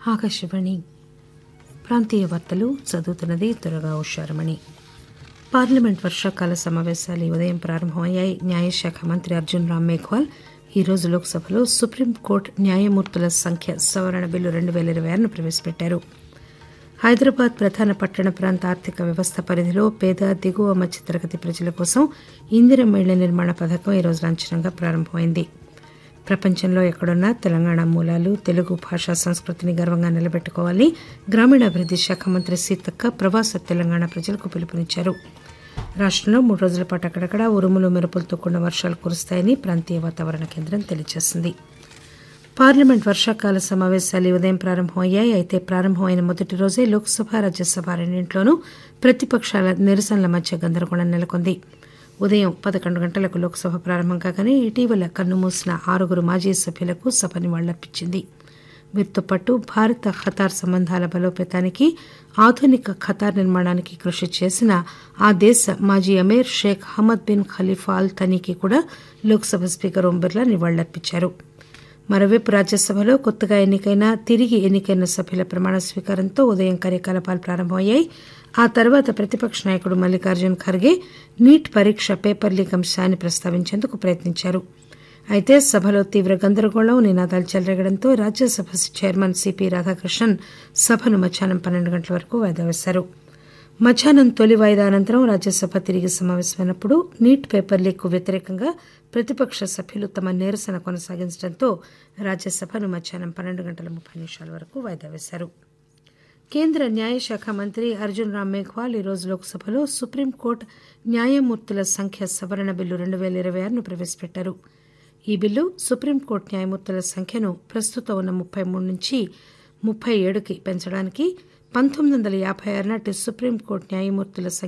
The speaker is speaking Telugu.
ఆకాశవాణి ప్రాంతీయ వార్తలు చదువుతున్నది త్వరగా ఉషారమణి పార్లమెంట్ వర్షాకాల సమావేశాలు ఈ ఉదయం ప్రారంభమయ్యాయి న్యాయశాఖ మంత్రి అర్జున్ రామ్ మేఘ్వాల్ ఈ రోజు లోక్సభలో సుప్రీంకోర్టు న్యాయమూర్తుల సంఖ్య సవరణ బిల్లు రెండు పేల ఇరవై ఆరును ప్రవేశపెట్టారు హైదరాబాద్ ప్రధాన పట్టణ ప్రాంత ఆర్థిక వ్యవస్థ పరిధిలో పేద దిగువ మధ్యతరగతి ప్రజల కోసం ఇందిరమ్మ ఇళ్ల నిర్మాణ పథకం ఈరోజు లాంఛనంగా ప్రారంభమైంది ప్రపంచంలో ఎక్కడున్నా తెలంగాణ మూలాలు తెలుగు భాషా సంస్కృతిని గర్వంగా నిలబెట్టుకోవాలని గ్రామీణాభివృద్ది శాఖ మంత్రి సీతక్క ప్రవాస తెలంగాణ ప్రజలకు పిలుపునిచ్చారు రాష్టంలో మూడు రోజుల పాటు అక్కడక్కడ ఉరుములు మెరుపులతో కూడిన వర్షాలు కురుస్తాయని ప్రాంతీయ వాతావరణ కేంద్రం తెలియజేసింది పార్లమెంట్ వర్షాకాల సమావేశాలు ఈ ఉదయం ప్రారంభమయ్యాయి అయితే ప్రారంభమైన మొదటి రోజే లోక్సభ రాజ్యసభ రెండింటిలోనూ ప్రతిపక్షాల నిరసనల మధ్య గందరగోళం నెలకొంది ఉదయం పదకొండు గంటలకు లోక్సభ ప్రారంభం కాగానే ఇటీవల కన్నుమూసిన ఆరుగురు మాజీ సభ్యులకు సభ నివాళులర్పించింది వీరితో పాటు భారత ఖతార్ సంబంధాల బలోపేతానికి ఆధునిక ఖతార్ నిర్మాణానికి కృషి చేసిన ఆ దేశ మాజీ Amir Sheikh Hamad bin Khalifa Al తనీకి కూడా లోక్సభ స్పీకర్ ఓం బిర్లా నివాళులర్పించారు మరోవైపు రాజ్యసభలో కొత్తగా ఎన్నికైన తిరిగి ఎన్నికైన సభ్యుల ప్రమాణ స్వీకారంతో ఉదయం కార్యకలాపాలు ప్రారంభమయ్యాయి ఆ తర్వాత ప్రతిపక్ష నాయకుడు మల్లికార్జున్ ఖర్గే నీట్ పరీక్ష పేపర్ లీక్ అంశాన్ని ప్రస్తావించేందుకు ప్రయత్నించారు అయితే సభలో తీవ్ర గందరగోళం నినాదాలు చెలరేగడంతో రాజ్యసభ చైర్మన్ సిపి రాధాకృష్ణన్ సభను మధ్యాహ్నం పన్నెండు గంటల వరకు వాయిదా వేశారు మధ్యాహ్నం తొలి వాయిదా అనంతరం రాజ్యసభ తిరిగి సమావేశమైనప్పుడు నీట్ పేపర్ లీక్ వ్యతిరేకంగా ప్రతిపక్ష సభ్యులు తమ నిరసన కొనసాగించడంతో రాజ్యసభను మధ్యాహ్నం పన్నెండు గంటల ముప్పై నిమిషాల వరకు వాయిదా వేశారు కేంద్ర న్యాయశాఖ మంత్రి అర్జున్ రామ్ మేఘ్వాల్ ఈరోజు లోక్సభలో సుప్రీంకోర్టు న్యాయమూర్తుల సంఖ్య సవరణ బిల్లు రెండు పేల ఇరవై ఆరును ప్రవేశపెట్టారు ఈ బిల్లు సుప్రీంకోర్టు న్యాయమూర్తుల సంఖ్యను ప్రస్తుతం ఉన్న ముప్పై మూడు నుంచి ముప్పై ఏడుకి పెంచడానికి పంతొమ్మిది వందల యాభై ఆరు నాటి సుప్రీంకోర్టు న్యాయమూర్తుల సంఖ్య